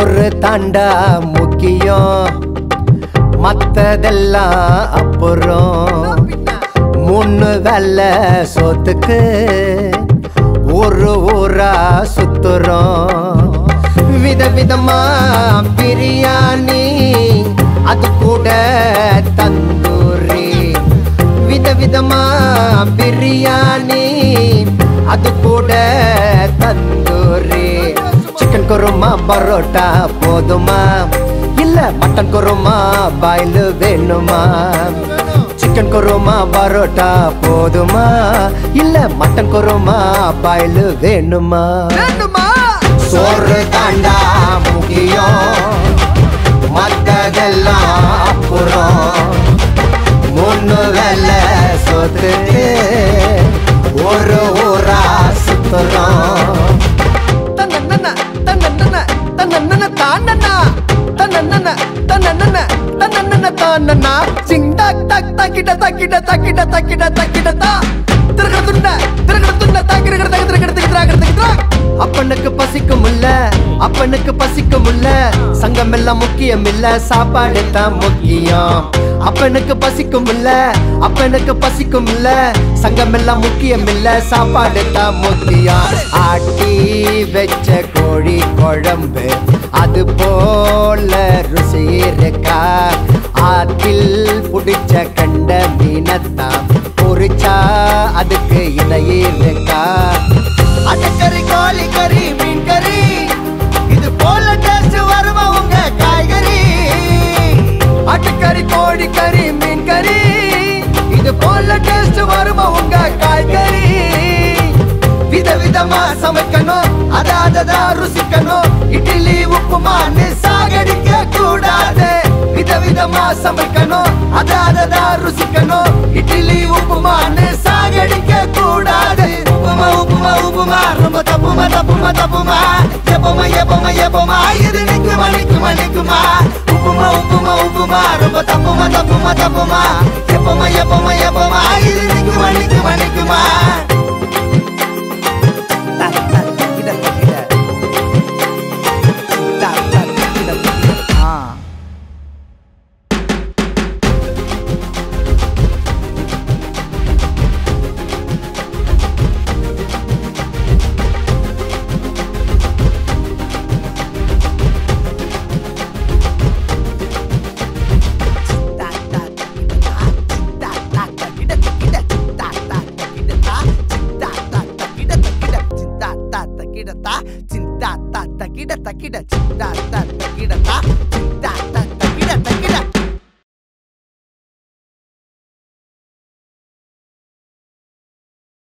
சோறு தாண்டா முக்கியம் மத்ததெல்லாம் அப்புறம் மூணு வேலை சோத்துக்கு ஒரு ஊரா சுத்துறோம் விதவிதமா பிரியாணி அது கூட தந்தூரி விதவிதமா பிரியாணி அது கூட தந்தூரி சிக்கன் குருமா பரோட்டா போதுமா இல்ல மட்டன் குருமா பாயில் வேணுமா சிக்கன் குருமா பரோட்டா போதுமா இல்ல மட்டன் குருமா பாயில் வேணுமா வேண்டுமா சோறு தாண்டா முக்கியம் மத்ததெல்லாம் அப்புறம் மூணு வேலை சொத்து ஒரு ஊரா சுத்துறோம் தன்னன்னன தன்னன்னன தன்னன்னன தானன்னா தன்னன்னன தன்னன்னன தன்னன்னன தானன்னா சிங் டக் டக் தக்கிட தக்கிட தக்கிட தக்கிட தக்கிட தா திருகடுதுன்ன திருகடுதுன்ன தாக்கிரகட தக திருகட தக திராகட தக திரா அப்பனுக்கு பசிக்கும் இல்ல அப்பனுக்கு பசிக்கும் இல்ல சங்கம் எல்லாம் முக்கியம் இல்ல சாப்பாடு தான் முக்கியம் அப்பனுக்கு பசிக்கும் இல்ல அப்பனுக்கு பசிக்கும் இல்ல சங்கம் எல்லாம் முக்கியம் இல்ல சாப்பாடு தான் முக்கியம் ஆட்டி வச்ச கோழி குழம்பு அது போல ருசி இருக்கா ஆத்தில் புடிச்ச கண்ட மீனத்தான் பொரிச்சா அதுக்கு இணையே இருக்கா அட்டக்கறி கோழி கறி மீன் கறி இது போல டேஸ்ட் வருமா உங்க காய்கறி அட்டக்கறி கோழி கறி மீன் கறி இது போல டேஸ்ட் வருமா உங்க காய்கறி விதவிதமா சமைக்கணும் அதாததா ருசிக்கணும் இட்லி உப்புமான்னு சாகடிக்க கூடாது விதவிதமா சமைக்கணும் அதாததா ருசிக்கணும் இட்லி உப்புமான்னு சாகடிக்க கூடாது உப்புமா உப்புமா உப்புமா ரொம்ப தப்புமா தப்புமா தப்புமா எப்பமா எப்பமா எப்பமா இது நிக்குமா நிக்குமா நிக்குமா உப்புமா உப்புமா உப்புமா ரொம்ப தப்புமா தப்புமா தப்புமா எப்பமா எப்பமா எப்பமா இது நிக்குமா நிக்குமா நிக்குமா cinta